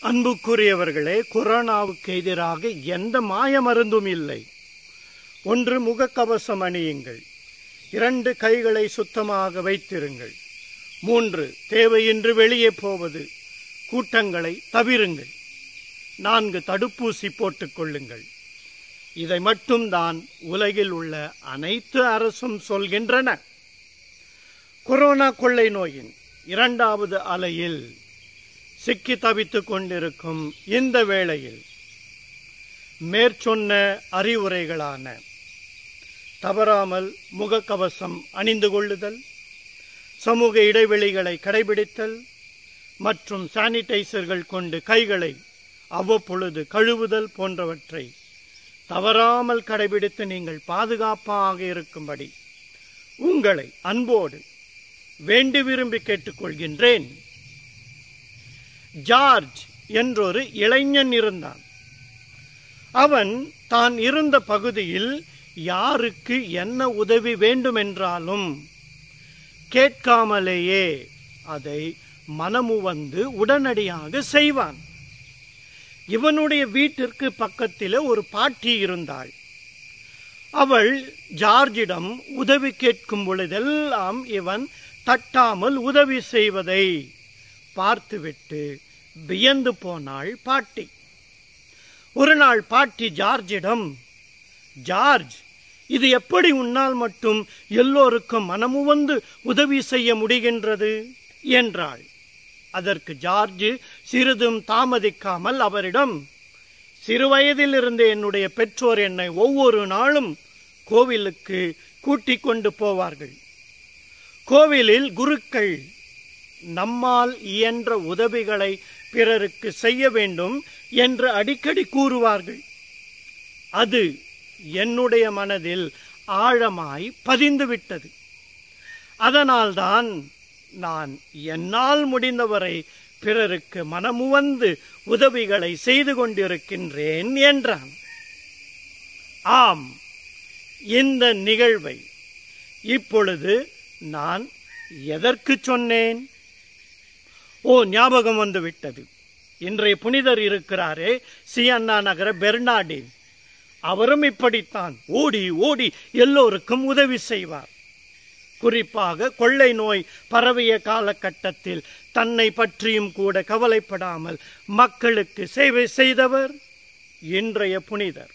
அன்புக்குரியவர்களே கொரோனாவுக்கு எதிராக எந்த மாய மருந்தும் இல்லை ஒன்று முகக்கவசம் அணியுங்கள் இரண்டு கைகளை சுத்தமாக வைத்திருங்கள் மூன்று தேவையின்றி வெளியே போவது கூட்டங்களை தவிருங்கள் நான்கு தடுப்பூசி போட்டுக் கொள்ளுங்கள் இதை மட்டும்தான் உலகில் உள்ள அனைத்து அரசும் சொல்கின்றன கொரோனா கொள்ளை நோயின் இரண்டாவது அலையில் சிக்கி தவித்துக் கொண்டிருக்கும் இந்த வேளையில் மேற்சொன்ன அறிவுரைகளான தவறாமல் முகக்கவசம் அணிந்து கொள்ளுதல் சமூக இடைவெளிகளை கடைபிடித்தல் மற்றும் சானிடைசர்கள் கொண்டு கைகளை அவ்வப்பொழுது கழுவுதல் போன்றவற்றை தவறாமல் கடைபிடித்து நீங்கள் பாதுகாப்பாக இருக்கும்படி உங்களை அன்போடு வேண்டி விரும்பி கேட்டுக்கொள்கின்றேன் ஜார்ஜ் என்றொரு இளைஞன் இருந்தான் அவன் தான் இருந்த பகுதியில் யாருக்கு என்ன உதவி வேண்டுமென்றாலும் கேட்காமலேயே அதை மனமு வந்து உடனடியாக செய்வான் இவனுடைய வீட்டிற்கு பக்கத்தில் ஒரு பாட்டி இருந்தாள் அவள் ஜார்ஜிடம் உதவி கேட்கும் பொழுதெல்லாம் இவன் தட்டாமல் உதவி செய்வதை பார்த்துவிட்டு வியந்து போனாள் பாட்டி ஒரு நாள் பாட்டி ஜார்ஜிடம் ஜார்ஜ் இது எப்படி உன்னால் மட்டும் எல்லோருக்கும் மனமு வந்து உதவி செய்ய முடிகின்றது என்றாள் அதற்கு ஜார்ஜ் சிறிதும் தாமதிக்காமல் அவரிடம் சிறுவயதிலிருந்து என்னுடைய பெற்றோர் என்னை ஒவ்வொரு நாளும் கோவிலுக்கு கூட்டிக் கொண்டு போவார்கள் கோவிலில் குருக்கள் நம்மால் இயன்ற உதவிகளை பிறருக்கு செய்ய வேண்டும் என்று அடிக்கடி கூறுவார்கள் அது என்னுடைய மனதில் ஆழமாய் பதிந்துவிட்டது அதனால்தான் நான் என்னால் முடிந்தவரை பிறருக்கு மனமுவந்து உதவிகளை செய்து கொண்டிருக்கின்றேன் என்றான் ஆம் இந்த நிகழ்வை இப்பொழுது நான் எதற்கு சொன்னேன் ஓ ஞாபகம் வந்து விட்டது இன்றைய புனிதர் இருக்கிறாரே சியன்னா நகர பெர்னாடின் அவரும் இப்படித்தான் ஓடி ஓடி எல்லோருக்கும் உதவி செய்வார் குறிப்பாக கொள்ளை நோய் பரவிய காலகட்டத்தில் தன்னை பற்றியும் கூட கவலைப்படாமல் மக்களுக்கு சேவை செய்தவர் இன்றைய புனிதர்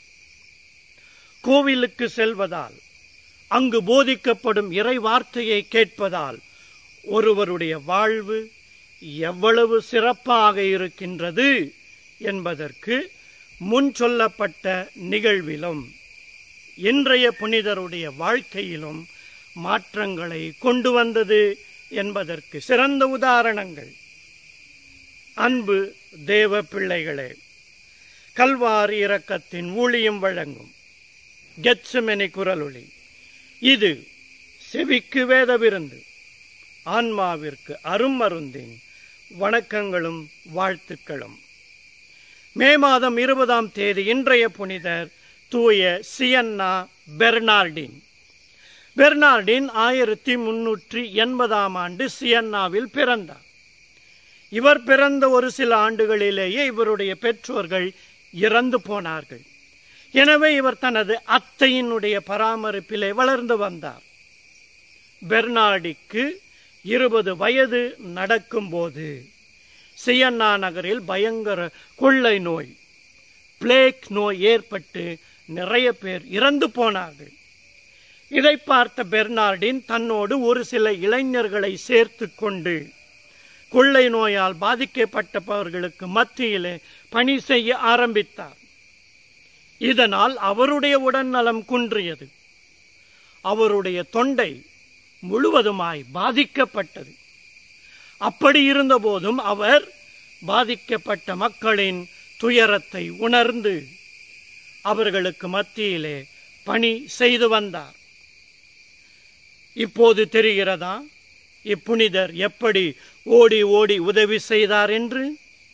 கோவிலுக்கு செல்வதால் அங்கு போதிக்கப்படும் இறை வார்த்தையை கேட்பதால் ஒருவருடைய வாழ்வு எவ்வளவு சிறப்பாக இருக்கின்றது என்பதற்கு முன் சொல்லப்பட்ட நிகழ்விலும் இன்றைய புனிதருடைய வாழ்க்கையிலும் மாற்றங்களை கொண்டு வந்தது என்பதற்கு சிறந்த உதாரணங்கள் அன்பு தேவ பிள்ளைகளே கல்வாரி இரக்கத்தின் ஊழியம் வழங்கும் கெட்சமெனி குரலொளி இது செவிக்கு வேத விருந்து ஆன்மாவிற்கு அருமருந்தின் வணக்கங்களும் வாழ்த்துக்களும் மே மாதம் இருபதாம் தேதி இன்றைய புனிதர் தூய சியன்னா பெர்னார்டின் பெர்னார்டின் ஆயிரத்தி முன்னூற்றி எண்பதாம் ஆண்டு சியன்னாவில் பிறந்தார் இவர் பிறந்த ஒரு சில ஆண்டுகளிலேயே இவருடைய பெற்றோர்கள் இறந்து போனார்கள் எனவே இவர் தனது அத்தையினுடைய பராமரிப்பிலே வளர்ந்து வந்தார் பெர்னார்டிக்கு இருபது வயது நடக்கும்போது சியன்னா நகரில் பயங்கர கொள்ளை நோய் பிளேக் நோய் ஏற்பட்டு நிறைய பேர் இறந்து போனார்கள் இதை பார்த்த பெர்னார்டின் தன்னோடு ஒரு சில இளைஞர்களை சேர்த்து கொண்டு கொள்ளை நோயால் பாதிக்கப்பட்டவர்களுக்கு மத்தியிலே பணி செய்ய ஆரம்பித்தார் இதனால் அவருடைய உடல்நலம் குன்றியது அவருடைய தொண்டை முழுவதுமாய் பாதிக்கப்பட்டது அப்படி இருந்தபோதும் அவர் பாதிக்கப்பட்ட மக்களின் துயரத்தை உணர்ந்து அவர்களுக்கு மத்தியிலே பணி செய்து வந்தார் இப்போது தெரிகிறதா இப்புனிதர் எப்படி ஓடி ஓடி உதவி செய்தார் என்று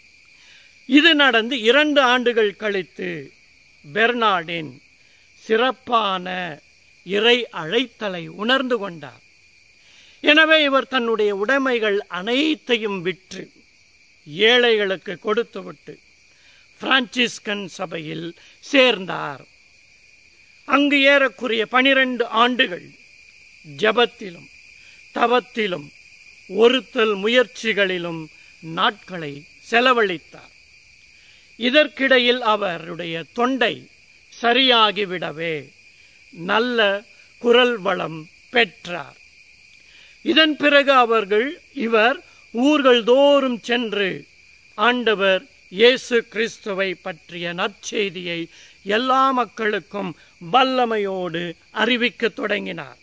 இது நடந்து இரண்டு ஆண்டுகள் கழித்து பெர்னார்டின் சிறப்பான இறை அழைத்தலை உணர்ந்து கொண்டார் எனவே இவர் தன்னுடைய உடைமைகள் அனைத்தையும் விற்று ஏழைகளுக்கு கொடுத்துவிட்டு பிரான்சிஸ்கன் சபையில் சேர்ந்தார் அங்கு ஏறக்குறைய பனிரெண்டு ஆண்டுகள் ஜபத்திலும் தவத்திலும் ஒருத்தல் முயற்சிகளிலும் நாட்களை செலவழித்தார் இதற்கிடையில் அவருடைய தொண்டை சரியாகிவிடவே நல்ல குரல் வளம் பெற்றார் இதன் பிறகு அவர்கள் இவர் ஊர்கள் தோறும் சென்று ஆண்டவர் இயேசு கிறிஸ்துவை பற்றிய நற்செய்தியை எல்லா மக்களுக்கும் வல்லமையோடு அறிவிக்கத் தொடங்கினார்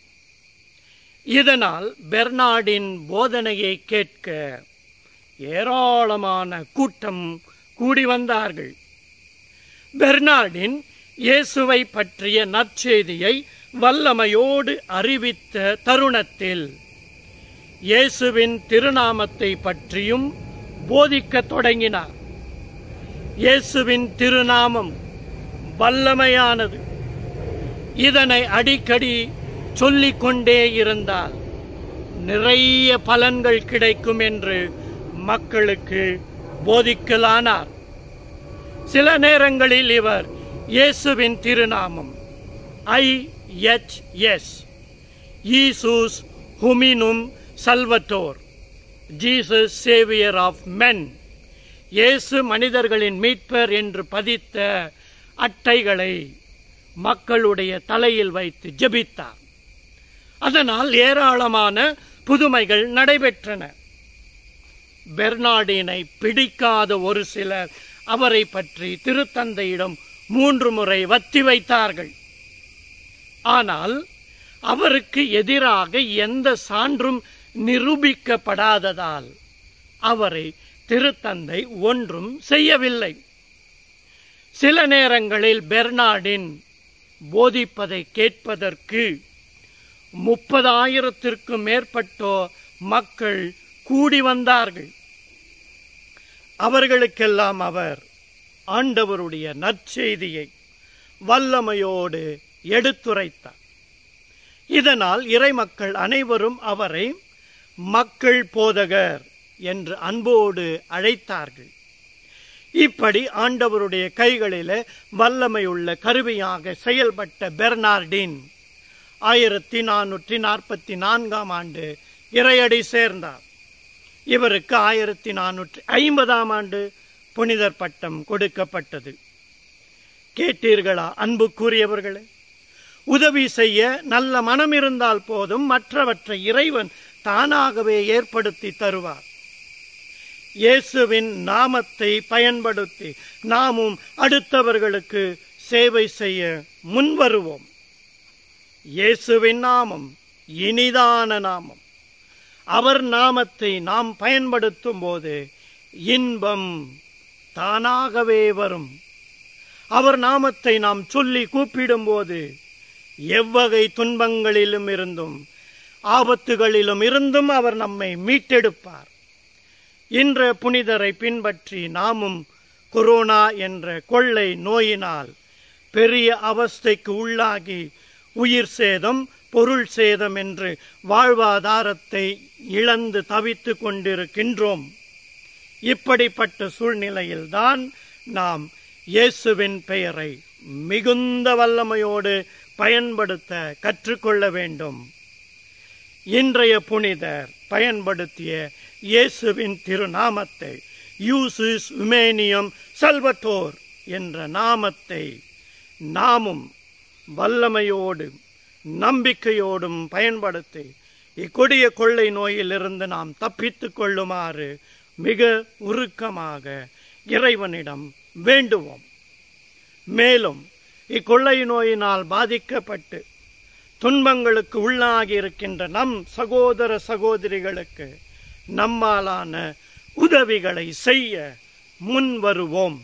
இதனால் பெர்னாடின் போதனையை கேட்க ஏராளமான கூட்டம் கூடி வந்தார்கள் பெர்னாடின் இயேசுவை பற்றிய நற்செய்தியை வல்லமையோடு அறிவித்த தருணத்தில் இயேசுவின் திருநாமத்தை பற்றியும் போதிக்கத் தொடங்கினார் இயேசுவின் திருநாமம் வல்லமையானது இதனை அடிக்கடி சொல்லிக் கொண்டே இருந்தால் நிறைய பலன்கள் கிடைக்கும் என்று மக்களுக்கு போதிக்கலானார் சில நேரங்களில் இவர் இயேசுவின் திருநாமம் ஐ எச் எஸ் ஈசூஸ் ஹுமினும் சல்வட்டோர் ஜீசஸ் சேவியர் ஆஃப் மென் இயேசு மனிதர்களின் மீட்பர் என்று பதித்த அட்டைகளை மக்களுடைய தலையில் வைத்து ஜெபித்தார் அதனால் ஏராளமான புதுமைகள் நடைபெற்றன பெர்னாடினை பிடிக்காத ஒரு சிலர் அவரை பற்றி திருத்தந்தையிடம் மூன்று முறை வத்தி வைத்தார்கள் ஆனால் அவருக்கு எதிராக எந்த சான்றும் நிரூபிக்கப்படாததால் அவரை திருத்தந்தை ஒன்றும் செய்யவில்லை சில நேரங்களில் பெர்னாடின் போதிப்பதை கேட்பதற்கு முப்பதாயிரத்திற்கும் மேற்பட்டோர் மக்கள் கூடி வந்தார்கள் அவர்களுக்கெல்லாம் அவர் ஆண்டவருடைய நற்செய்தியை வல்லமையோடு எடுத்துரைத்தார் இதனால் இறைமக்கள் அனைவரும் அவரை மக்கள் போதகர் என்று அன்போடு அழைத்தார்கள் இப்படி ஆண்டவருடைய கைகளிலே வல்லமையுள்ள கருவியாக செயல்பட்ட பெர்னார்டின் ஆயிரத்தி நானூற்றி நாற்பத்தி நான்காம் ஆண்டு இறையடி சேர்ந்தார் இவருக்கு ஆயிரத்தி நானூற்றி ஐம்பதாம் ஆண்டு புனிதர் பட்டம் கொடுக்கப்பட்டது கேட்டீர்களா அன்புக்குரியவர்களே உதவி செய்ய நல்ல மனம் இருந்தால் போதும் மற்றவற்றை இறைவன் தானாகவே ஏற்படுத்தி தருவார் இயேசுவின் நாமத்தை பயன்படுத்தி நாமும் அடுத்தவர்களுக்கு சேவை செய்ய முன்வருவோம் இயேசுவின் நாமம் இனிதான நாமம் அவர் நாமத்தை நாம் பயன்படுத்தும் போது இன்பம் தானாகவே வரும் அவர் நாமத்தை நாம் சொல்லி கூப்பிடும்போது எவ்வகை துன்பங்களிலும் இருந்தும் ஆபத்துகளிலும் இருந்தும் அவர் நம்மை மீட்டெடுப்பார் இன்ற புனிதரை பின்பற்றி நாமும் கொரோனா என்ற கொள்ளை நோயினால் பெரிய அவஸ்தைக்கு உள்ளாகி உயிர் சேதம் பொருள் சேதம் என்று வாழ்வாதாரத்தை இழந்து தவித்துக் கொண்டிருக்கின்றோம் இப்படிப்பட்ட சூழ்நிலையில்தான் நாம் இயேசுவின் பெயரை மிகுந்த வல்லமையோடு பயன்படுத்த கற்றுக்கொள்ள வேண்டும் இன்றைய புனிதர் பயன்படுத்திய இயேசுவின் திருநாமத்தை யூசிஸ் உமேனியம் சல்வட்டோர் என்ற நாமத்தை நாமும் வல்லமையோடு நம்பிக்கையோடும் பயன்படுத்தி இக்கொடிய கொள்ளை நோயிலிருந்து நாம் தப்பித்துக் கொள்ளுமாறு மிக உருக்கமாக இறைவனிடம் வேண்டுவோம் மேலும் இக்கொள்ளை நோயினால் பாதிக்கப்பட்டு துன்பங்களுக்கு உள்ளாகி இருக்கின்ற நம் சகோதர சகோதரிகளுக்கு நம்மாலான உதவிகளை செய்ய முன் வருவோம்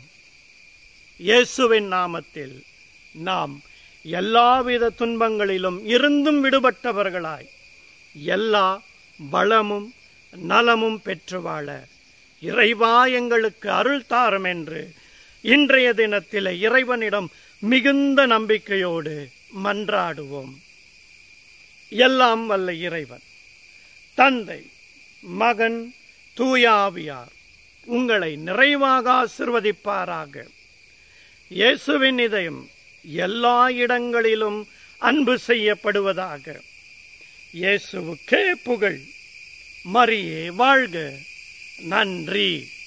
இயேசுவின் நாமத்தில் நாம் எல்லாவித துன்பங்களிலும் இருந்தும் விடுபட்டவர்களாய் எல்லா வளமும் நலமும் பெற்று வாழ இறைவா எங்களுக்கு அருள் தாரும் என்று இன்றைய தினத்தில் இறைவனிடம் மிகுந்த நம்பிக்கையோடு மன்றாடுவோம் எல்லாம் வல்ல இறைவன் தந்தை மகன் தூயாவியார் உங்களை நிறைவாக ஆசிர்வதிப்பாராக இயேசுவின் இதயம் எல்லா இடங்களிலும் அன்பு செய்யப்படுவதாக இயேசுவுக்கே புகழ் மரியே வாழ்க நன்றி